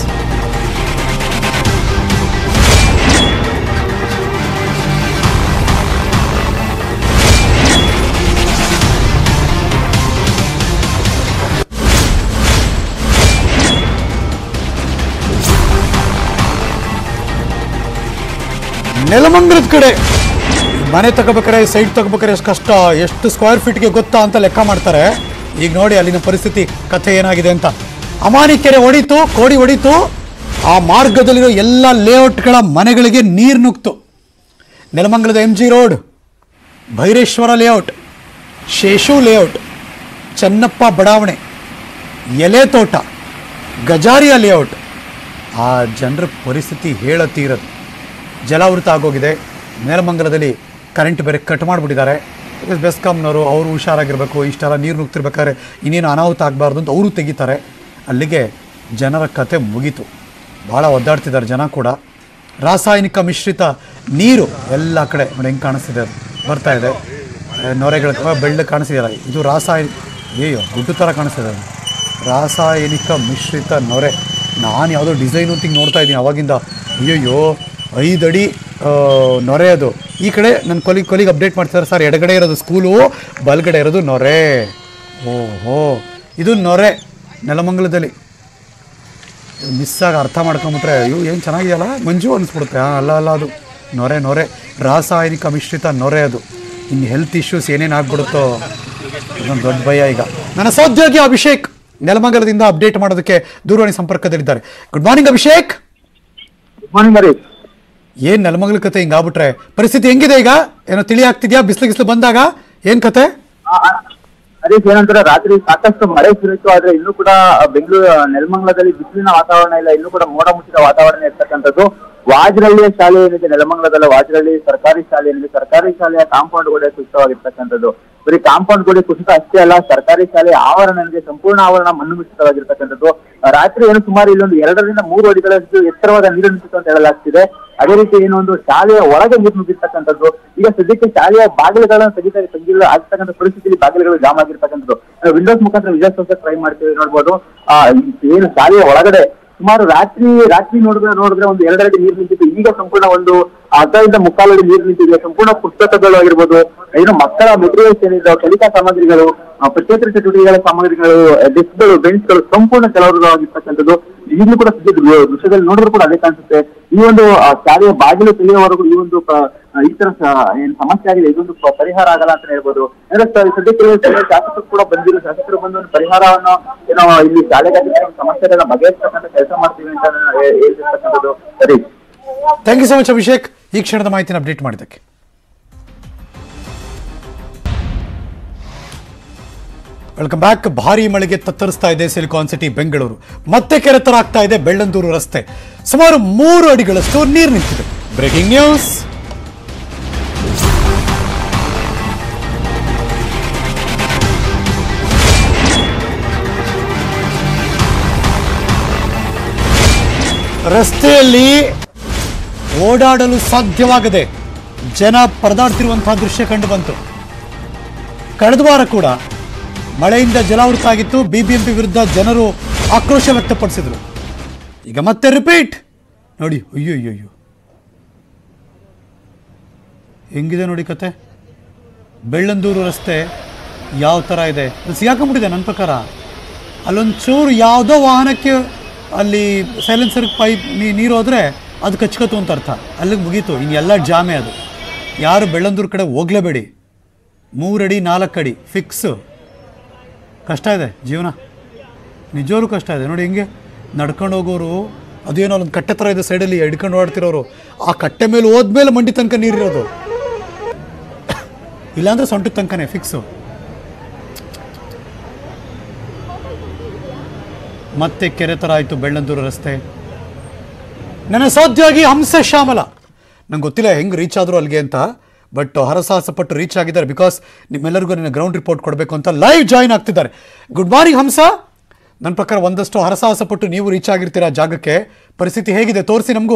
ನೆಲಮಂಗಲದ ಕಡೆ ಮನೆ ತಗೋಬೇಕಾರೆ ಸೈಟ್ ತಗೋಬೇಕಾರೆ ಎಷ್ಟು ಕಷ್ಟ ಎಷ್ಟು ಸ್ಕ್ವೇರ್ ಫೀಟ್ಗೆ ಗೊತ್ತಾ ಅಂತ ಲೆಕ್ಕ ಮಾಡ್ತಾರೆ ಈಗ ನೋಡಿ ಅಲ್ಲಿನ ಪರಿಸ್ಥಿತಿ ಕಥೆ ಏನಾಗಿದೆ ಅಂತ ಅಮಾನಿಕೆರೆ ಹೊಡಿತು ಕೋಡಿ ಹೊಡಿತು ಆ ಮಾರ್ಗದಲ್ಲಿರೋ ಎಲ್ಲ ಲೇಔಟ್ಗಳ ಮನೆಗಳಿಗೆ ನೀರು ನುಗ್ತು ನೆಲಮಂಗಲದ M G road Byreshwara layout Sheshu layout Channappa ಬಡಾವಣೆ ಎಲೆ ತೋಟ ಗಜಾರಿಯ ಲೇಔಟ್ ಆ ಜನರ ಪರಿಸ್ಥಿತಿ ಹೇಳತೀರದು ಜಲಾವೃತ ಆಗೋಗಿದೆ ನೆಲಮಂಗಲದಲ್ಲಿ ಕರೆಂಟ್ ಬೇರೆ ಕಟ್ ಮಾಡಿಬಿಟ್ಟಿದ್ದಾರೆ ಬೆಸ್ಕಾಂನವರು ಅವರು ಹುಷಾರಾಗಿರಬೇಕು ಇಷ್ಟೆಲ್ಲ ನೀರು ನುಗ್ತಿರ್ಬೇಕಾದ್ರೆ ಇನ್ನೇನು ಅನಾಹುತ ಆಗಬಾರ್ದು ಅಂತ ಅವರು ತೆಗಿತಾರೆ ಅಲ್ಲಿಗೆ ಜನರ ಕತೆ ಮುಗೀತು ಭಾಳ ಒದ್ದಾಡ್ತಿದ್ದಾರೆ ಜನ ಕೂಡ ರಾಸಾಯನಿಕ ಮಿಶ್ರಿತ ನೀರು ಎಲ್ಲ ಕಡೆ ನೋಡಿ ಹೆಂಗೆ ಕಾಣಿಸ್ತಿದೆ ಅದು ಬರ್ತಾ ಇದೆ ಆ, ನೊರೆಗಳ ಬೆಳ್ಳ ಕಾಣಿಸ್ತಿದೆಯಲ್ಲ ಇದು ರಾಸಾಯನಿಕ ಅಯ್ಯೋ ಗುಡ್ಡು ಥರ ಕಾಣಿಸ್ತಿದೆ ಅದು ರಾಸಾಯನಿಕ ಮಿಶ್ರಿತ ನೊರೆ ನಾನು ಯಾವುದೋ ಡಿಸೈನು ಅಂತ ಹಿಂಗೆ ನೋಡ್ತಾ ಇದ್ದೀನಿ ಅವಾಗಿಂದ ಅಯ್ಯಯ್ಯೋ ಐದು ಅಡಿ ಆ, ನೊರೆ ಅದು ಈ ಕಡೆ ನನ್ನ ಕೊಲಿ ಕೊಲಿಗೆ ಅಪ್ಡೇಟ್ ಮಾಡ್ತಾರೆ ಸರ್ ಎಡಗಡೆ ಇರೋದು ಸ್ಕೂಲು ಬಲಗಡೆ ಇರೋದು ನೊರೆ ಓಹೋ ಇದು ನೊರೆ ನೆಲಮಂಗಲದಲ್ಲಿ ಮಿಸ್ ಆಗಿ ಅರ್ಥ ಮಾಡ್ಕೊಂಬಿಟ್ರೆ ಅಯ್ಯೋ ಏನು ಚೆನ್ನಾಗಿದೆಯಲ್ಲ ಮಂಜು ಅನಿಸ್ಬಿಡುತ್ತೆ ಹಾಂ ಅಲ್ಲ ಅಲ್ಲ ಅದು ನೊರೆ ನೊರೆ ರಾಸಾಯನಿಕ ಮಿಶ್ರಿತ ನೊರೆ ಅದು ಇನ್ನು ಹೆಲ್ತ್ ಇಶ್ಯೂಸ್ ಏನೇನು ಆಗ್ಬಿಡುತ್ತೋ ಅದೊಂದು ದೊಡ್ಡ ಭಯ ಈಗ ನನ್ನ ಸಹೋದ್ಯೋಗಿ ಅಭಿಷೇಕ್ ನೆಲಮಂಗಲದಿಂದ ಅಪ್ಡೇಟ್ ಮಾಡೋದಕ್ಕೆ ದೂರವಾಣಿ ಸಂಪರ್ಕದಲ್ಲಿದ್ದಾರೆ good morning Abhishek morning Harish ಏನು ನೆಲಮಂಗಲ ಕತೆ ಹಿಂಗಾಗ್ಬಿಟ್ರೆ ಪರಿಸ್ಥಿತಿ ಹೆಂಗಿದೆ ಈಗ ಏನೋ ತಿಳಿ ಆಗ್ತಿದ್ಯಾ ಬಿಸಿಲು ಗಿಸ್ಲು ಬಂದಾಗ ಏನು ಕತೆ ಆ, ಆ, ಹರೀಶ್ ಏನಂತಾರೆ ರಾತ್ರಿ ಸಾಕಷ್ಟು ಮಳೆ ಸುರಿತು ಆದ್ರೆ ಇನ್ನೂ ಕೂಡ ಬೆಂಗಳೂರು ನೆಲಮಂಗಲದಲ್ಲಿ ಬಿಸಿಲಿನ ವಾತಾವರಣ ಇಲ್ಲ ಇನ್ನೂ ಕೂಡ ಮೋಡ ಮುಚ್ಚಿದ ವಾತಾವರಣ ಇರ್ತಕ್ಕಂಥದ್ದು ವಾಜರಳ್ಳಿಯ ಶಾಲೆ ಏನಿದೆ ನೆಲಮಂಗಲದಲ್ಲ ವಾಜರಳ್ಳಿ ಸರ್ಕಾರಿ ಶಾಲೆ ಏನಿದೆ ಸರ್ಕಾರಿ ಶಾಲೆಯ ಕಾಂಪೌಂಡ್ ಗೋಡೆ ಕುಸಿತವಾಗಿರ್ತಕ್ಕಂಥದ್ದು ಬರೀ ಕಾಂಪೌಂಡ್ ಗೋಡೆ ಕುಸಿತ ಅಷ್ಟೇ ಅಲ್ಲ ಸರ್ಕಾರಿ ಶಾಲೆಯ ಆವರಣ ಏನಿದೆ ಸಂಪೂರ್ಣ ಆವರಣ ಮಣ್ಣು ಮಿಶ್ರಿತವಾಗಿರ್ತಕ್ಕಂಥದ್ದು ರಾತ್ರಿ ಏನು ಸುಮಾರು ಇಲ್ಲೊಂದು ಎರಡರಿಂದ ಮೂರು ಅಡಿಗಳಷ್ಟು ಎತ್ತರವಾದ ನೀರು ನಿಂತಿತ್ತು ಅಂತ ಹೇಳಲಾಗ್ತಿದೆ ಅದೇ ರೀತಿ ಏನು ಒಂದು ಶಾಲೆಯ ಒಳಗೆ ನೀರು ನುಗ್ಗಿರ್ತಕ್ಕಂಥದ್ದು ಈಗ ಸದ್ಯಕ್ಕೆ ಶಾಲೆಯ ಬಾಗಿಲುಗಳನ್ನು ತೆಗಿತಾ ತೆಗಿಲ್ಲ ಆಗ್ತಕ್ಕಂಥ ಪರಿಸ್ಥಿತಿಯಲ್ಲಿ ಬಾಗಿಲುಗಳು ಜಾಮ್ ಆಗಿರ್ತಕ್ಕಂಥದ್ದು ವಿಂಡೋಸ್ ಮುಖಾಂತರ ವಿಜಯೋತ್ಸವ ಟ್ರೈ ಮಾಡ್ತೀವಿ ನೋಡ್ಬೋದು ಆ ಏನು ಶಾಲೆಯ ಒಳಗಡೆ ಸುಮಾರು ರಾತ್ರಿ ರಾತ್ರಿ ನೋಡಿದ್ರೆ ನೋಡಿದ್ರೆ ಒಂದು ಎರಡರಡಿ ನೀರು ನಿಂತಿತ್ತು ಈಗ ಸಂಪೂರ್ಣ ಒಂದು ಅರ್ಧದಿಂದ ಮುಕ್ಕಾಲಡಿ ನೀರು ನಿಂತಿದೆ ಸಂಪೂರ್ಣ ಪುಸ್ತಕಗಳು ಆಗಿರ್ಬೋದು ಏನು ಮಕ್ಕಳ ಮೆಟೀರಿಯಲ್ಸ್ ಏನಿದೆ ಕಲಿಕಾ ಸಾಮಗ್ರಿಗಳು ಆ, ಪಠ್ಯೇತರ ಚಟುವಟಿಕೆಗಳ ಸಾಮಗ್ರಿಗಳು ಡೆಸ್ಕ್ಗಳು ಬೆಂಚ್ಗಳು ಸಂಪೂರ್ಣ ಕೆಲವರವಾಗಿರ್ತಕ್ಕಂಥದ್ದು ಈಗಲೂ ಕೂಡ ಸದ್ಯದ ದೃ- ದೃಶ್ಯದಲ್ಲಿ ನೋಡಿದ್ರು ಕೂಡ ಅದೇ ಕಾಣಿಸುತ್ತೆ ಈ ಒಂದು ಆ, ಶಾಲೆಯ ಬಾಗಿಲು ತಿಳಿಯುವವರೆಗೂ ಈ ಒಂದು ಪ- ಆ, ಈ ತರ ಸ- ಏನ್ ಸಮಸ್ಯೆ ಆಗಿದೆ ಇದೊಂದು ಪ- ಪರಿಹಾರ ಆಗಲ್ಲ ಅಂತ ಹೇಳ್ಬೋದು ಅಂದ್ರೆ ಸ- ಸದ್ಯಕ್ಕೆ ಕೆಲವು ಶಾಸಕರು ಕೂಡ ಬಂದಿರೋ ಶಾಸಕರು ಬಂದು ಒಂದು ಪರಿಹಾರವನ್ನು ಏನೋ ಇಲ್ಲಿ ಶಾಲೆಗಾಗಿ ಸಮಸ್ಯೆಗಳನ್ನ ಬಗೆಹರಿಸ್ತಕ್ಕಂಥ ಕೆಲಸ ಮಾಡ್ತೀವಿ ಅಂತ ಹೇ- ಹೇಳ್ತಿರ್ತಕ್ಕಂಥದ್ದು ಸರಿ thank you so much Abhishek ಈ ಕ್ಷಣದ ಮಾಹಿತಿನ ಅಪ್ಡೇಟ್ ಮಾಡಿದ್ದಕ್ಕೆ ವೆಲ್ಕಮ್ ಬ್ಯಾಕ್ ಭಾರಿ ಮಳೆಗೆ ತತ್ತರಿಸ್ತಾ ಇದೆ ಸಿಲಿಕಾನ್ ಸಿಟಿ ಬೆಂಗಳೂರು ಮತ್ತೆ ಕೆರೆತರಾಗ್ತಾ ಇದೆ ಬೆಳ್ಳಂದೂರು ರಸ್ತೆ ಸುಮಾರು ಮೂರು ಅಡಿಗಳಷ್ಟು ನೀರು ನಿಂತಿದೆ ಬ್ರೇಕಿಂಗ್ ನ್ಯೂಸ್ ರಸ್ತೆಯಲ್ಲಿ ಓಡಾಡಲು ಸಾಧ್ಯವಾಗದೆ ಜನ ಪರದಾಡ್ತಿರುವಂತಹ ದೃಶ್ಯ ಕಂಡು ಬಂತು ಕಳೆದ ವಾರ ಕೂಡ ಮಳೆಯಿಂದ ಜಲಾವೃತ ಆಗಿತ್ತು ಬಿಬಿಎಂಪಿ ವಿರುದ್ಧ ಜನರು ಆಕ್ರೋಶ ವ್ಯಕ್ತಪಡಿಸಿದ್ರು ಈಗ ಮತ್ತೆ ರಿಪೀಟ್ ನೋಡಿ ಅಯ್ಯೋ ಅಯ್ಯೋ ಅಯ್ಯೋ ಹೆಂಗಿದೆ ನೋಡಿ ಕತೆ ಬೆಳ್ಳಂದೂರು ರಸ್ತೆ ಯಾವ ಥರ ಇದೆ ಅದು ಸಿಗಾಕೊಂಡ್ಬಿಟ್ಟಿದೆ ನನ್ನ ಪ್ರಕಾರ ಅಲ್ಲೊಂಚೂರು ಯಾವುದೋ ವಾಹನಕ್ಕೆ ಅಲ್ಲಿ ಸೈಲೆನ್ಸರ್ ಪೈಪ್ ನೀರು ಹೋದರೆ ಅದು ಕಚ್ಕತ್ತು ಅಂತ ಅರ್ಥ ಅಲ್ಲಿಗೆ ಮುಗೀತು ಇನ್ನು ಎಲ್ಲ ಜಾಮೆ ಅದು ಯಾರು ಬೆಳ್ಳಂದೂರು ಕಡೆ ಹೋಗಲೇಬೇಡಿ ಮೂರಡಿ ನಾಲ್ಕು ಅಡಿ ಫಿಕ್ಸು ಕಷ್ಟ ಇದೆ ಜೀವನ ನಿಜವಾಗ್ಲೂ ಕಷ್ಟ ಇದೆ ನೋಡಿ ಹಿಂಗೆ ನಡ್ಕೊಂಡು ಹೋಗೋರು ಅದೇನೋ ಒಂದು ಕಟ್ಟೆ ಥರ ಇದೆ ಸೈಡಲ್ಲಿ ಹಿಡ್ಕೊಂಡು ಓಡ್ತಿರೋರು ಆ ಕಟ್ಟೆ ಮೇಲೆ ಹೋದ್ಮೇಲೆ ಮಂಡಿ ತನಕ ನೀರಿರೋದು ಇಲ್ಲಾಂದ್ರೆ ಸೊಂಟದ ತನಕನೇ ಫಿಕ್ಸು ಮತ್ತೆ ಕೆರೆ ಥರ ಆಯಿತು ಬೆಳ್ಳಂದೂರು ರಸ್ತೆ ನನ್ನ ಸಾಧ್ಯವಾಗಿ ಹಂಸ ಶ್ಯಾಮಲ ನಂಗೆ ಗೊತ್ತಿಲ್ಲ ಹೆಂಗೆ ರೀಚ್ ಆದರು ಅಲ್ಲಿಗೆ ಅಂತ ಬಟ್ ಹರಸಾಹಸ ಪಟ್ಟು ರೀಚ್ ಆಗಿದ್ದಾರೆ ಬಿಕಾಸ್ ನಿಮ್ಮೆಲ್ಲರಿಗೂ ನನ್ನ ಗ್ರೌಂಡ್ ರಿಪೋರ್ಟ್ ಕೊಡಬೇಕು ಅಂತ ಲೈವ್ ಜಾಯಿನ್ ಆಗ್ತಿದ್ದಾರೆ ಗುಡ್ ಮಾರ್ನಿಂಗ್ ಹಂಸ ನನ್ನ ಪ್ರಕಾರ ಒಂದಷ್ಟು ಹರಸಾಹಸ ಪಟ್ಟು ನೀವು ರೀಚ್ ಆಗಿರ್ತೀರಾ ಆ ಜಾಗಕ್ಕೆ ಪರಿಸ್ಥಿತಿ ಹೇಗಿದೆ ತೋರಿಸಿ ನಮಗೂ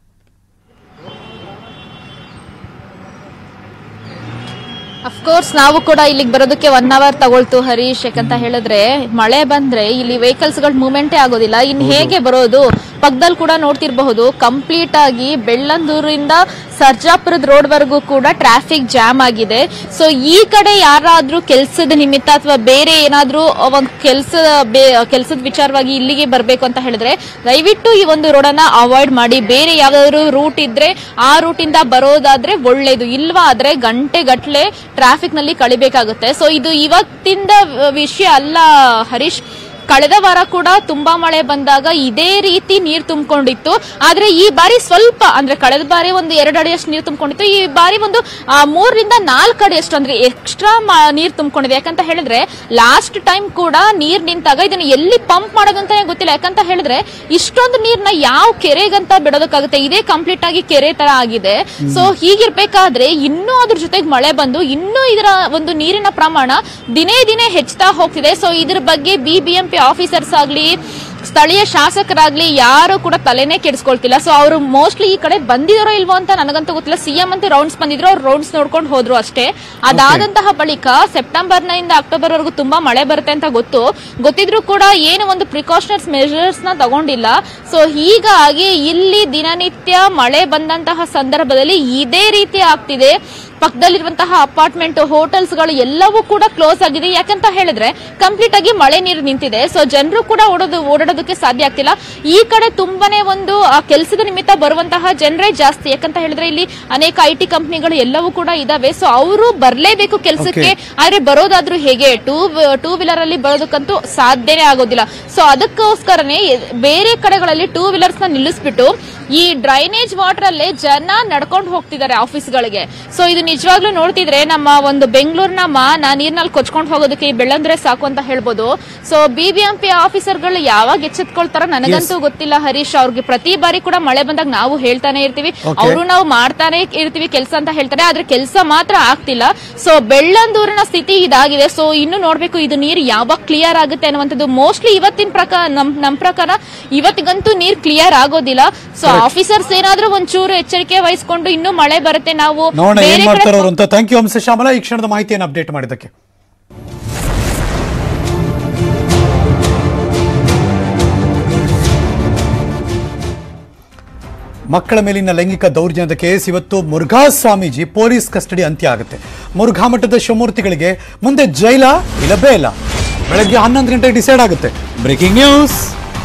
ಅಫ್ಕೋರ್ಸ್ ನಾವು ಕೂಡ ಇಲ್ಲಿಗೆ ಬರೋದಕ್ಕೆ ಒನ್ ಅವರ್ ತಗೊಳ್ತು ಹರೀಶ್ ಯಾಕಂತ ಹೇಳಿದ್ರೆ ಮಳೆ ಬಂದ್ರೆ ಇಲ್ಲಿ ವೆಹಿಕಲ್ಸ್ ಗಳ ಮೂವ್ಮೆಂಟೇ ಆಗೋದಿಲ್ಲ ಇನ್ ಹೇಗೆ ಬರೋದು ಪಕ್ಕದಲ್ಲಿ ಕೂಡ ನೋಡ್ತಿರಬಹುದು ಕಂಪ್ಲೀಟ್ ಆಗಿ ಬೆಳ್ಳಂದೂರಿಂದ ಸರ್ಜಾಪುರದ ರೋಡ್ ವರೆಗೂ ಕೂಡ ಟ್ರಾಫಿಕ್ ಜಾಮ್ ಆಗಿದೆ ಸೊ ಈ ಕಡೆ ಯಾರಾದ್ರೂ ಕೆಲಸದ ನಿಮಿತ್ತ ಅಥವಾ ಬೇರೆ ಏನಾದ್ರೂ ಒಂದು ಕೆಲಸ ಕೆಲಸದ ವಿಚಾರವಾಗಿ ಇಲ್ಲಿಗೆ ಬರಬೇಕು ಅಂತ ಹೇಳಿದ್ರೆ ದಯವಿಟ್ಟು ಈ ಒಂದು ರೋಡನ್ನ ಅವಾಯ್ಡ್ ಮಾಡಿ ಬೇರೆ ಯಾವ್ದಾದ್ರು ರೂಟ್ ಇದ್ರೆ ಆ ರೂಟ್ ಇಂದ ಬರೋದಾದ್ರೆ ಒಳ್ಳೇದು ಇಲ್ವಾ ಆದ್ರೆ ಗಂಟೆ ಗಟ್ಲೆ ಟ್ರಾಫಿಕ್ ನಲ್ಲಿ ಕಳಿಬೇಕಾಗುತ್ತೆ ಸೊ ಇದು ಇವತ್ತಿಂದ ವಿಷಯ ಅಲ್ಲ ಹರೀಶ್ ಕಳೆದ ವಾರ ಕೂಡ ತುಂಬಾ ಮಳೆ ಬಂದಾಗ ಇದೇ ರೀತಿ ನೀರ್ ತುಂಬಿಕೊಂಡಿತ್ತು ಆದ್ರೆ ಈ ಬಾರಿ ಸ್ವಲ್ಪ ಅಂದ್ರೆ ಕಳೆದ ಬಾರಿ ಒಂದು ಎರಡು ಅಡಿಯಷ್ಟು ನೀರು ತುಂಬಿಕೊಂಡಿತ್ತು ಈ ಬಾರಿ ಒಂದು ಆ, ಮೂರರಿಂದ ನಾಲ್ಕು ಅಡಿಯಷ್ಟು ಅಂದ್ರೆ ಎಕ್ಸ್ಟ್ರಾ ನೀರ್ ತುಂಬಿಕೊಂಡಿದೆ ಯಾಕಂತ ಹೇಳಿದ್ರೆ ಲಾಸ್ಟ್ ಟೈಮ್ ಕೂಡ ನೀರ್ ನಿಂತಾಗ ಇದನ್ನ ಎಲ್ಲಿ ಪಂಪ್ ಮಾಡೋದು ಅಂತಾನೆ ಗೊತ್ತಿಲ್ಲ ಯಾಕಂತ ಹೇಳಿದ್ರೆ ಇಷ್ಟೊಂದು ನೀರ್ನ ಯಾವ ಕೆರೆಗಂತ ಬಿಡೋದಕ್ಕಾಗುತ್ತೆ ಇದೇ ಕಂಪ್ಲೀಟ್ ಆಗಿ ಕೆರೆ ತರ ಆಗಿದೆ ಸೊ ಹೀಗಿರ್ಬೇಕಾದ್ರೆ ಇನ್ನೂ ಅದ್ರ ಜೊತೆಗೆ ಮಳೆ ಬಂದು ಇನ್ನೂ ಇದರ ಒಂದು ನೀರಿನ ಪ್ರಮಾಣ ದಿನೇ ದಿನೇ ಹೆಚ್ಚುತ್ತಾ ಹೋಗ್ತಿದೆ ಸೊ ಇದ್ರ ಬಗ್ಗೆ ಬಿಬಿಎಂಪಿ ಆಫೀಸರ್ಸ್ ಆಗ್ಲಿ ಸ್ಥಳೀಯ ಶಾಸಕರಾಗ್ಲಿ ಯಾರು ಕೂಡ ತಲೆನೇ ಕೆಡಿಸ್ಕೊಳ್ತಿಲ್ಲ ಸೊ ಅವರು ಮೋಸ್ಟ್ಲಿ ಈ ಕಡೆ ಬಂದಿದಾರೋ ಇಲ್ವೋ ಅಂತ ನನಗಂತೂ ಗೊತ್ತಿಲ್ಲ ಸಿಎಂ ಅಂತ ರೌಂಡ್ಸ್ ಬಂದಿದ್ರು ಅವ್ರು ರೌಂಡ್ಸ್ ನೋಡ್ಕೊಂಡು ಹೋದ್ರು ಅಷ್ಟೇ ಅದಾದಂತಹ ಬಳಿಕ ಸೆಪ್ಟೆಂಬರ್ ನಿಂದ ಅಕ್ಟೋಬರ್ ವರೆಗೂ ತುಂಬಾ ಮಳೆ ಬರುತ್ತೆ ಅಂತ ಗೊತ್ತು ಗೊತ್ತಿದ್ರು ಕೂಡ ಏನು ಒಂದು ಪ್ರಿಕಾಷನರ್ಸ್ ಮೆಷರ್ಸ್ ನ ತಗೊಂಡಿಲ್ಲ ಸೊ ಹೀಗಾಗಿ ಇಲ್ಲಿ ದಿನನಿತ್ಯ ಮಳೆ ಬಂದಂತಹ ಸಂದರ್ಭದಲ್ಲಿ ಇದೇ ರೀತಿ ಆಗ್ತಿದೆ ಪಕ್ಕದಲ್ಲಿರುವಂತಹ ಅಪಾರ್ಟ್ಮೆಂಟ್ ಹೋಟೆಲ್ಸ್ ಗಳು ಎಲ್ಲವೂ ಕೂಡ ಕ್ಲೋಸ್ ಆಗಿದೆ ಯಾಕಂತ ಹೇಳಿದ್ರೆ ಕಂಪ್ಲೀಟ್ ಆಗಿ ಮಳೆ ನೀರು ನಿಂತಿದೆ ಸೊ ಜನರು ಕೂಡ ಓಡೋದು ಓಡಾಡೋದಕ್ಕೆ ಸಾಧ್ಯ ಆಗ್ತಿಲ್ಲ ಈ ಕಡೆ ತುಂಬಾನೇ ಒಂದು ಕೆಲಸದ ನಿಮಿತ್ತ ಬರುವಂತಹ ಜನರೇ ಜಾಸ್ತಿ ಯಾಕಂತ ಹೇಳಿದ್ರೆ ಇಲ್ಲಿ ಅನೇಕ ಐ ಟಿ ಕಂಪ್ನಿಗಳು ಎಲ್ಲವೂ ಕೂಡ ಇದಾವೆ ಸೊ ಅವರು ಬರ್ಲೇಬೇಕು ಕೆಲಸಕ್ಕೆ ಆದ್ರೆ ಬರೋದಾದ್ರೂ ಹೇಗೆ ಟೂ ಟೂ ವೀಲರ್ ಅಲ್ಲಿ ಬರೋದಕ್ಕಂತೂ ಸಾಧ್ಯನೇ ಆಗೋದಿಲ್ಲ ಸೊ ಅದಕ್ಕೋಸ್ಕರನೇ ಬೇರೆ ಕಡೆಗಳಲ್ಲಿ ಟೂ ವೀಲರ್ಸ್ ನ ನಿಲ್ಲಿಸ್ಬಿಟ್ಟು ಈ ಡ್ರೈನೇಜ್ ವಾಟರ್ ಅಲ್ಲೇ ಜನ ನಡ್ಕೊಂಡು ಹೋಗ್ತಿದ್ದಾರೆ ಆಫೀಸ್ಗಳಿಗೆ ಸೊ ಇದು ನಿಜವಾಗ್ಲೂ ನೋಡ್ತಿದ್ರೆ ನಮ್ಮ ಒಂದು ಬೆಂಗಳೂರಿನ ಮಾನ ನೀರ್ನಲ್ಲಿ ಕೊಚ್ಕೊಂಡು ಹೋಗೋದಕ್ಕೆ ಈ ಬೆಳ್ಳಂದ್ರೆ ಸಾಕು ಅಂತ ಹೇಳ್ಬೋದು ಸೊ ಬಿಬಿಎಂಪಿ ಆಫೀಸರ್ಗಳು ಯಾವಾಗ ಎಚ್ಚೆತ್ಕೊಳ್ತಾರೋ ನನಗಂತೂ ಗೊತ್ತಿಲ್ಲ ಹರೀಶ್ ಅವ್ರಿಗೆ ಪ್ರತಿ ಬಾರಿ ಕೂಡ ಮಳೆ ಬಂದಾಗ ನಾವು ಹೇಳ್ತಾನೆ ಇರ್ತೀವಿ Okay. ಅವರು ನಾವು ಮಾಡ್ತಾನೆ ಇರ್ತೀವಿ ಕೆಲಸ ಅಂತ ಹೇಳ್ತಾರೆ ಆದ್ರೆ ಕೆಲಸ ಮಾತ್ರ ಆಗ್ತಿಲ್ಲ ಸೊ ಬೆಳ್ಳಂದೂರಿನ ಸ್ಥಿತಿ ಇದಾಗಿದೆ ಸೊ ಇನ್ನು ನೋಡ್ಬೇಕು ಇದು ನೀರು ಯಾವಾಗ ಕ್ಲಿಯರ್ ಆಗುತ್ತೆ ಅನ್ನುವಂಥದ್ದು ಮೋಸ್ಟ್ಲಿ ಇವತ್ತಿನ ಪ್ರಕಾರ ನಮ್ ನಮ್ ಪ್ರಕಾರ ಇವತ್ತಿಗಂತೂ ನೀರ್ ಕ್ಲಿಯರ್ ಆಗೋದಿಲ್ಲ ಸೊ ಆಫೀಸರ್ಸ್ ಏನಾದ್ರೂ ಒಂಚೂರು ಎಚ್ಚರಿಕೆ ವಹಿಸ್ಕೊಂಡು ಇನ್ನೂ ಮಳೆ ಬರುತ್ತೆ ನಾವು ನೋಡೋಣ ಏನ್ ಬೇರೆ ಕಡೆ ಮಾಡ್ತಾರೋ ಅವ್ರು ಅಂತ ಥ್ಯಾಂಕ್ ಯು ಹಂಸ ಶ್ಯಾಮಲ ಈ ಕ್ಷಣದ ಮಾಹಿತಿಯನ್ನು ಅಪ್ಡೇಟ್ ಮಾಡಿದ್ದಕ್ಕೆ ಮಕ್ಕಳ ಮೇಲಿನ ಲೈಂಗಿಕ ದೌರ್ಜನ್ಯದ ಕೇಸ್ ಇವತ್ತು ಮುರುಘಾ ಸ್ವಾಮೀಜಿ ಪೊಲೀಸ್ ಕಸ್ಟಡಿ ಅಂತ್ಯ ಆಗುತ್ತೆ ಮುರುಘಾ ಮಠದ ಶಿವಮೂರ್ತಿಗಳಿಗೆ ಮುಂದೆ ಜೈಲ ಇಲ್ಲ ಬೇಲ ಬೆಳಗ್ಗೆ ಹನ್ನೊಂದು ಗಂಟೆಗೆ ಡಿಸೈಡ್ ಆಗುತ್ತೆ ಬ್ರೇಕಿಂಗ್ ನ್ಯೂಸ್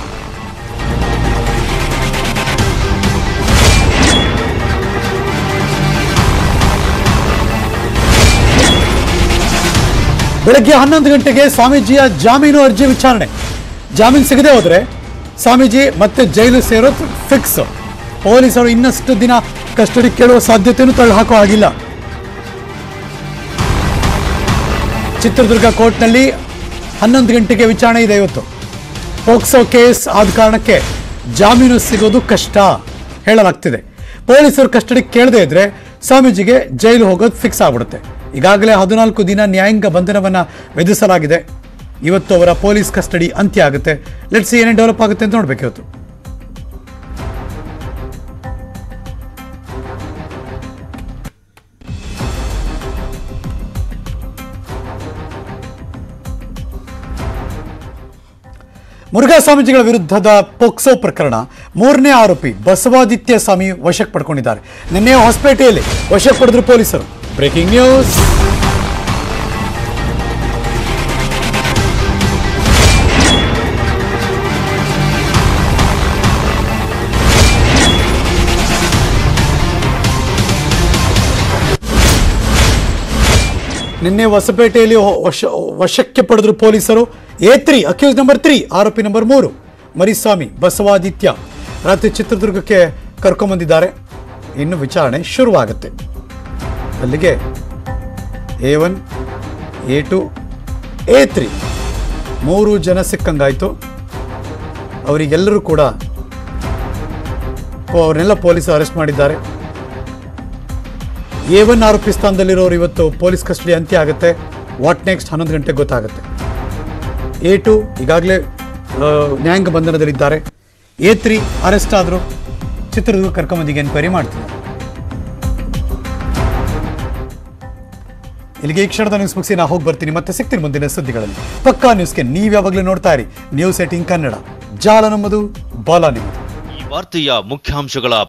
ಬೆಳಗ್ಗೆ ಹನ್ನೊಂದು ಗಂಟೆಗೆ ಸ್ವಾಮೀಜಿಯ ಜಾಮೀನು ಅರ್ಜಿ ವಿಚಾರಣೆ ಜಾಮೀನು ಸಿಗದೆ ಹೋದ್ರೆ ಸ್ವಾಮೀಜಿ ಮತ್ತೆ ಜೈಲು ಸೇರೋದು ಫಿಕ್ಸ್ ಪೊಲೀಸರು ಇನ್ನಷ್ಟು ದಿನ ಕಸ್ಟಡಿ ಕೇಳುವ ಸಾಧ್ಯತೆಯನ್ನು ತಳ್ಳಿ ಹಾಕೋ ಆಗಿಲ್ಲ ಚಿತ್ರದುರ್ಗ ಕೋರ್ಟ್ನಲ್ಲಿ ಹನ್ನೊಂದು ಗಂಟೆಗೆ ವಿಚಾರಣೆ ಇದೆ ಇವತ್ತು ಪೋಕ್ಸೋ ಕೇಸ್ ಆದ ಕಾರಣಕ್ಕೆ ಜಾಮೀನು ಸಿಗೋದು ಕಷ್ಟ ಹೇಳಲಾಗ್ತಿದೆ ಪೊಲೀಸರು ಕಸ್ಟಡಿ ಕೇಳದೇ ಇದ್ರೆ ಸ್ವಾಮೀಜಿಗೆ ಜೈಲು ಹೋಗೋದು ಫಿಕ್ಸ್ ಆಗ್ಬಿಡುತ್ತೆ ಈಗಾಗಲೇ ಹದಿನಾಲ್ಕು ದಿನ ನ್ಯಾಯಾಂಗ ಬಂಧನವನ್ನ ವಿಧಿಸಲಾಗಿದೆ ಇವತ್ತು ಅವರ ಪೊಲೀಸ್ ಕಸ್ಟಡಿ ಅಂತ್ಯ ಆಗುತ್ತೆ ಲೆಟ್ಸ್ ಏನೇನು ಡೆವಲಪ್ ಆಗುತ್ತೆ ಅಂತ ನೋಡ್ಬೇಕು ಇವತ್ತು ಮುರುಘಾ ಸ್ವಾಮೀಜಿಗಳ ವಿರುದ್ಧದ ಪೋಕ್ಸೋ ಪ್ರಕರಣ ಮೂರನೇ ಆರೋಪಿ ಬಸವಾದಿತ್ಯ ಸ್ವಾಮಿ ವಶಕ್ಕೆ ಪಡ್ಕೊಂಡಿದ್ದಾರೆ ನಿನ್ನೆ ಹೊಸಪೇಟೆಯಲ್ಲಿ ವಶಕ್ಕೆ ಪಡೆದ್ರು ಪೊಲೀಸರು ಬ್ರೇಕಿಂಗ್ ನ್ಯೂಸ್ ನಿನ್ನೆ ಹೊಸಪೇಟೆಯಲ್ಲಿ ಹೊ- ವಶ ವಶಕ್ಕೆ ಪಡೆದ್ರು ಪೊಲೀಸರು A three accused number three ಆರೋಪಿ ನಂಬರ್ ಮೂರು ಮರಿಸ್ವಾಮಿ ಬಸವಾದಿತ್ಯ ರಾತ್ರಿ ಚಿತ್ರದುರ್ಗಕ್ಕೆ ಕರ್ಕೊಂಬಂದಿದ್ದಾರೆ ಇನ್ನು ವಿಚಾರಣೆ ಶುರುವಾಗುತ್ತೆ ಅಲ್ಲಿಗೆ A one A two A three ಮೂರು ಜನ ಸಿಕ್ಕಂಗಾಯಿತು ಅವರಿಗೆಲ್ಲರೂ ಕೂಡ ಅವರನ್ನೆಲ್ಲ ಪೊಲೀಸರು ಅರೆಸ್ಟ್ ಮಾಡಿದ್ದಾರೆ ಎ ಒನ್ ಆರೋಪಿ ಸ್ಥಾನದಲ್ಲಿರೋರು ಇವತ್ತು ಪೊಲೀಸ್ ಕಸ್ಟಡಿ ಅಂತ್ಯ ಆಗುತ್ತೆ ವಾಟ್ ನೆಕ್ಸ್ಟ್ ಹನ್ನೊಂದು ಗಂಟೆಗೆ ಗೊತ್ತಾಗುತ್ತೆ ಎ ಟು ಈಗಾಗಲೇ ನ್ಯಾಯಾಂಗ ಬಂಧನದಲ್ಲಿದ್ದಾರೆ ಎ ತ್ರೀ ಅರೆಸ್ಟ್ ಆದರು ಚಿತ್ರದುರ್ಗ ಕರ್ಕೊಂಬಂದಿಗೆ ಎನ್ಕ್ವೈರಿ ಮಾಡ್ತಿದ್ದಾರೆ ಇಲ್ಲಿಗೆ ಈ ಕ್ಷಣದ ನ್ಯೂಸ್ ಮುಗಿಸಿ ನಾ ಹೋಗಿ ಬರ್ತೀನಿ ಮತ್ತೆ ಸಿಗ್ತೀನಿ ಮುಂದಿನ ಸುದ್ದಿಗಳಲ್ಲಿ ಪಕ್ಕಾ ನ್ಯೂಸ್ಗೆ ನೀವು ಯಾವಾಗಲೂ ನೋಡ್ತಾ ಇರಿ ನ್ಯೂಸ್ ಏಟಿಂಗ್ ಕನ್ನಡ ಜಾಲ ನಮ್ಮದು ಬಾಲ ನಿಮ್ಮದು ಈ ವಾರ್ತೆಯ ಮುಖ್ಯಾಂಶಗಳ